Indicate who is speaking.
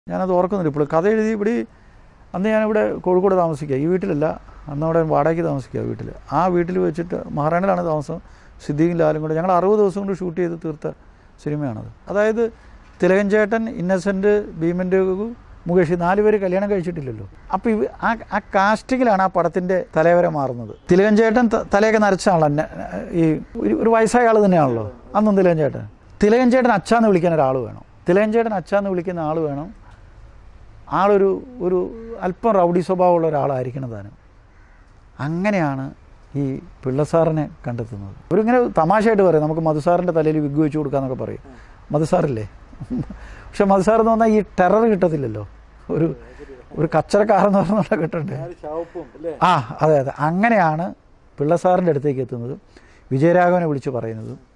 Speaker 1: ഞാനത് ഓർക്കുന്നില്ല ഇപ്പോൾ കഥ എഴുതി ഇവിടെ അന്ന് ഞാനിവിടെ കോഴിക്കോട് താമസിക്കുക ഈ വീട്ടിലല്ല അന്ന് അവിടെ വാടകയ്ക്ക് താമസിക്കുക വീട്ടിൽ ആ വീട്ടിൽ വെച്ചിട്ട് മഹാറാണിലാണ് താമസം സിദ്ദീഖും ലാലും കൂടെ ഞങ്ങൾ അറുപത് ദിവസം കൊണ്ട് ഷൂട്ട് ചെയ്ത് തീർത്ത സിനിമയാണത് അതായത് തിലകൻ ചേട്ടൻ ഇന്നസെൻറ്റ് ഭീമൻ്റെ മുകേഷ് ഈ നാല് പേര് കല്യാണം കഴിച്ചിട്ടില്ലല്ലോ അപ്പോൾ ഇവ ആ ആ കാസ്റ്റിങ്ങിലാണ് ആ പടത്തിൻ്റെ തലവരെ മാറുന്നത് തിലകൻ ചേട്ടൻ ത- തലയൊക്കെ നരച്ചാണല്ലോ എന്നെ ഈ ഒരു- ഒരു വയസ്സായ ആൾ തന്നെയാണല്ലോ അന്നും തിലകൻ ചേട്ടൻ തിലകൻ ചേട്ടൻ അച്ഛാന്ന് വിളിക്കാൻ ഒരാൾ വേണം തിലകൻ ചേട്ടൻ അച്ഛാന്ന് വിളിക്കുന്ന ആൾ വേണം ആളൊരു ഒരു അല്പം റൗഡി സ്വഭാവമുള്ള ഒരാളായിരിക്കണം താനും അങ്ങനെയാണ് ഈ പിള്ളസാറിനെ കണ്ടെത്തുന്നത് അവരിങ്ങനെ തമാശയായിട്ട് പറയും നമുക്ക് മധുസാറിൻ്റെ തലയിൽ വിഗ് വെച്ച് കൊടുക്കാന്നൊക്കെ പറയും മധുസാറില്ലേ പക്ഷെ മധുസാർ എന്ന് പറഞ്ഞാൽ ഈ ടെറർ കിട്ടത്തില്ലല്ലോ ഒരു ഒരു കച്ചറക്കാരെന്ന് പറഞ്ഞുള്ള കിട്ടണ്ടേ ആ അതെ അതെ അങ്ങനെയാണ് പിള്ളസാറിൻ്റെ അടുത്തേക്ക് എത്തുന്നത് വിജയരാഘവനെ വിളിച്ച് പറയുന്നത്